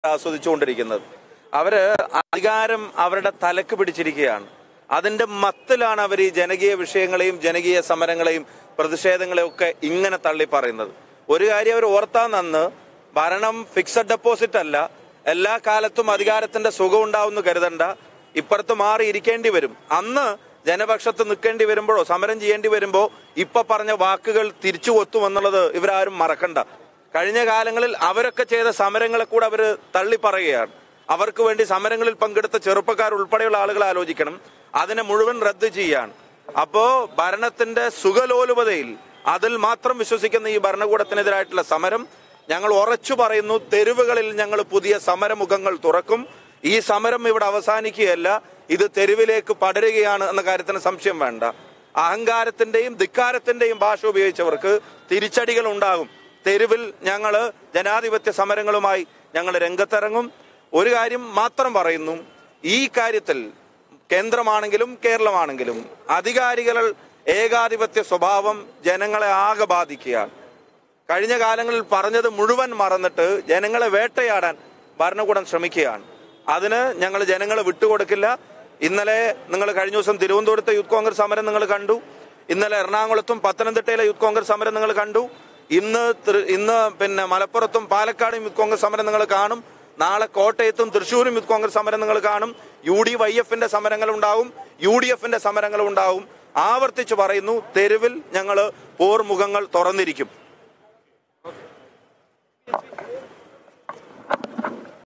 ആസ്വദിച്ചുകൊണ്ടിരിക്കുന്നത് അവര് അധികാരം അവരുടെ തലക്ക് പിടിച്ചിരിക്കുകയാണ് അതിന്റെ മത്തിലാണ് അവർ ഈ ജനകീയ വിഷയങ്ങളെയും ജനകീയ സമരങ്ങളെയും പ്രതിഷേധങ്ങളെയും ഒക്കെ ഇങ്ങനെ തള്ളി പറയുന്നത് ഒരു കാര്യം അവർ ഓർത്താൻ നന്ന് ഭരണം ഫിക്സഡ് ഡെപ്പോസിറ്റ് അല്ല എല്ലാ കാലത്തും അധികാരത്തിന്റെ സുഖം ഉണ്ടാവുമെന്ന് കരുതണ്ട ഇപ്പുറത്ത് മാറി ഇരിക്കേണ്ടി വരും അന്ന് ജനപക്ഷത്ത് നിൽക്കേണ്ടി വരുമ്പോഴോ സമരം ചെയ്യേണ്ടി വരുമ്പോ ഇപ്പൊ പറഞ്ഞ വാക്കുകൾ തിരിച്ചു കൊത്തുമെന്നുള്ളത് ഇവരാരും മറക്കണ്ട കഴിഞ്ഞ കാലങ്ങളിൽ അവരൊക്കെ ചെയ്ത സമരങ്ങളെ കൂടെ അവർ തള്ളി പറയുകയാണ് അവർക്ക് വേണ്ടി സമരങ്ങളിൽ പങ്കെടുത്ത ചെറുപ്പക്കാർ ഉൾപ്പെടെയുള്ള ആളുകൾ ആലോചിക്കണം അതിനെ മുഴുവൻ റദ്ദ് ചെയ്യാണ് അപ്പോ ഭരണത്തിന്റെ സുഖലോലുപതയിൽ അതിൽ മാത്രം വിശ്വസിക്കുന്ന ഈ ഭരണകൂടത്തിനെതിരായിട്ടുള്ള സമരം ഞങ്ങൾ ഉറച്ചു പറയുന്നു തെരുവുകളിൽ ഞങ്ങൾ പുതിയ സമരമുഖങ്ങൾ തുറക്കും ഈ സമരം ഇവിടെ അവസാനിക്കുകയല്ല ഇത് തെരുവിലേക്ക് പടരുകയാണ് എന്ന കാര്യത്തിന് സംശയം വേണ്ട അഹങ്കാരത്തിന്റെയും ധിക്കാരത്തിന്റെയും ഭാഷ ഉപയോഗിച്ചവർക്ക് തിരിച്ചടികൾ ഉണ്ടാകും തെരുവിൽ ഞങ്ങൾ ജനാധിപത്യ സമരങ്ങളുമായി ഞങ്ങൾ രംഗത്തിറങ്ങും ഒരു കാര്യം മാത്രം പറയുന്നു ഈ കാര്യത്തിൽ കേന്ദ്രമാണെങ്കിലും കേരളമാണെങ്കിലും അധികാരികൾ ഏകാധിപത്യ സ്വഭാവം ജനങ്ങളെ ആകെ ബാധിക്കുകയാണ് കഴിഞ്ഞ കാലങ്ങളിൽ പറഞ്ഞത് മുഴുവൻ മറന്നിട്ട് ജനങ്ങളെ വേട്ടയാടാൻ ഭരണകൂടം ശ്രമിക്കുകയാണ് അതിന് ഞങ്ങൾ ജനങ്ങളെ വിട്ടുകൊടുക്കില്ല ഇന്നലെ നിങ്ങൾ കഴിഞ്ഞ ദിവസം തിരുവനന്തപുരത്തെ യൂത്ത് കോൺഗ്രസ് സമരം നിങ്ങൾ കണ്ടു ഇന്നലെ എറണാകുളത്തും പത്തനംതിട്ടയിലെ യൂത്ത് കോൺഗ്രസ് സമരം നിങ്ങൾ കണ്ടു ഇന്ന് തൃ- ഇന്ന് പിന്നെ മലപ്പുറത്തും പാലക്കാടും യൂത്ത് കോൺഗ്രസ് സമരം നിങ്ങൾ കാണും നാളെ കോട്ടയത്തും തൃശ്ശൂരും യൂത്ത് കോൺഗ്രസ് സമരം നിങ്ങൾ കാണും യു ഡി വൈ എഫിന്റെ സമരങ്ങൾ ഉണ്ടാവും യു ഡി എഫിന്റെ സമരങ്ങൾ ഉണ്ടാവും ആവർത്തിച്ച് പറയുന്നു തെരുവിൽ ഞങ്ങൾ പോർമുഖങ്ങൾ തുറന്നിരിക്കും